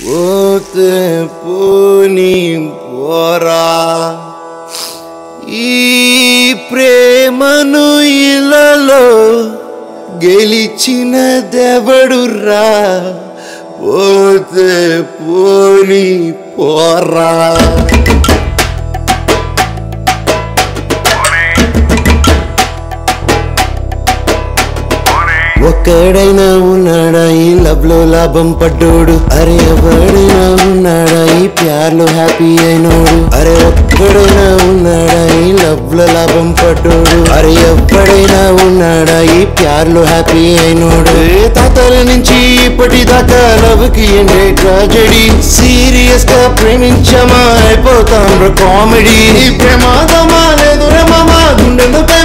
పోతే పోని పోరా ఈ ప్రేమను ఇలలో గెలిచిన దెవడురా పోతే పోని పోరా ఒక్కడైనా ఉన్నాడా ఈ లవ్ లో లాభం పడ్డోడు అరే ఎవడైనా ఉన్నాడా ఈ ప్యార్లో హ్యాపీ అయినోడు అరే ఒక్కడైనా ఉన్నాడా ఈ లవ్ లో లాభం పడ్డోడు అరే ఎవ్వడైనా ఉన్నాడా ఈ ప్యార్లో హ్యాపీ అయినోడు ఏ తాతల నుంచి ఇప్పటిదాకా లవ్ కి ఎండే ట్రాజెడీ సీరియస్ గా ప్రేమించమా అయిపోతాం కామెడీ ప్రమాదమా లేదు రమమా గుండెలు